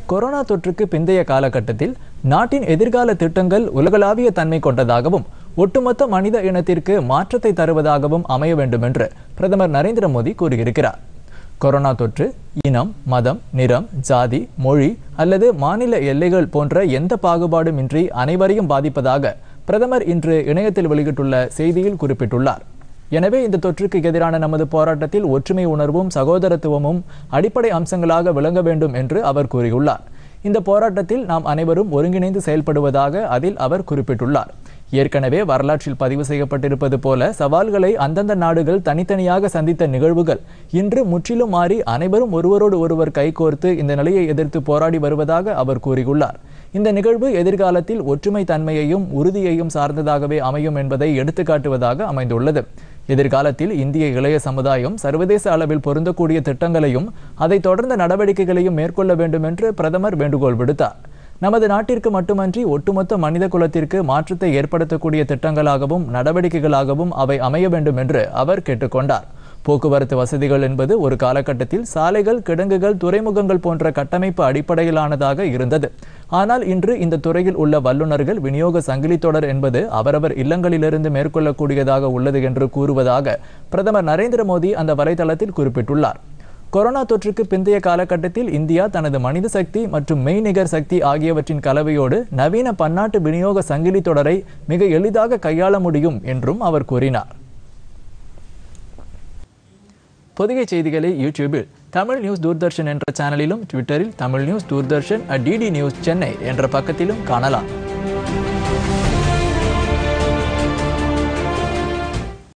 corona தொற்றுக்கு பிந்தைய காலகட்டத்தில் நாட்டின் எதிர்கால திட்டங்கள் உலகளாவிய தன்மை கொண்டதாகவும் ஒட்டுமொத்த மனித இனத்திற்கு மாற்றத்தை தருவதாகவும் அமைய வேண்டும் என்று பிரதமர் நரேந்திர மோடி கூறியிருக்கிறார் கொரோனா தொற்று இனம் மதம் நிறம் ஜாதி மொழி அல்லது மாநில எல்லைகள் போன்ற எந்த பாகுபாடுமின்றி அனைவரையும் பாதிப்பதாக பிரதமர் இன்று இணையத்தில் வெளியிட்டுள்ள செய்தியில் குறிப்பிட்டுள்ளார் எனவே இந்த தொற்றுக்கு எதிரான நமது போராட்டத்தில் ஒற்றுமை உணர்வும் சகோதரத்துவமும் அடிப்படை அம்சங்களாக விளங்க வேண்டும் என்று அவர் கூறியுள்ளார் இந்த போராட்டத்தில் நாம் அனைவரும் ஒருங்கிணைந்து செயல்படுவதாக அதில் அவர் குறிப்பிட்டுள்ளார் ஏற்கனவே வரலாற்றில் பதிவு செய்யப்பட்டிருப்பது போல சவால்களை அந்தந்த நாடுகள் தனித்தனியாக சந்தித்த நிகழ்வுகள் இன்று முற்றிலும் மாறி அனைவரும் ஒருவரோடு ஒருவர் கைகோர்த்து இந்த நிலையை எதிர்த்து போராடி வருவதாக அவர் கூறியுள்ளார் இந்த நிகழ்வு எதிர்காலத்தில் ஒற்றுமை தன்மையையும் உறுதியையும் சார்ந்ததாகவே அமையும் என்பதை எடுத்துக்காட்டுவதாக அமைந்துள்ளது எதிர்காலத்தில் இந்திய இளைய சமுதாயம் சர்வதேச அளவில் பொருந்தக்கூடிய திட்டங்களையும் அதை தொடர்ந்த நடவடிக்கைகளையும் மேற்கொள்ள வேண்டும் என்று பிரதமர் வேண்டுகோள் விடுத்தார் நமது நாட்டிற்கு மட்டுமன்றி ஒட்டுமொத்த மனித குலத்திற்கு மாற்றத்தை ஏற்படுத்தக்கூடிய திட்டங்களாகவும் நடவடிக்கைகளாகவும் அவை அமைய வேண்டும் என்று அவர் கேட்டுக்கொண்டார் போக்குவரத்து வசதிகள் என்பது ஒரு காலகட்டத்தில் சாலைகள் கிடங்குகள் துறைமுகங்கள் போன்ற கட்டமைப்பு அடிப்படையிலானதாக இருந்தது ஆனால் இன்று இந்த துறையில் உள்ள வல்லுநர்கள் விநியோக சங்கிலி தொடர் என்பது அவரவர் இல்லங்களிலிருந்து மேற்கொள்ளக்கூடியதாக உள்ளது என்று கூறுவதாக பிரதமர் நரேந்திர மோடி அந்த வலைதளத்தில் குறிப்பிட்டுள்ளார் கொரோனா தொற்றுக்கு பிந்தைய காலகட்டத்தில் இந்தியா தனது மனித சக்தி மற்றும் மெய்நிகர் சக்தி ஆகியவற்றின் கலவையோடு நவீன பன்னாட்டு விநியோக சங்கிலி தொடரை மிக எளிதாக கையாள முடியும் என்றும் அவர் கூறினார் பொதிகை செய்திகளை யூடியூபில் தமிழ் நியூஸ் தூர்தர்ஷன் என்ற சேனலிலும் ட்விட்டரில் Tamil news Doordarshan at DD news Chennai என்ற பக்கத்திலும் காணலாம்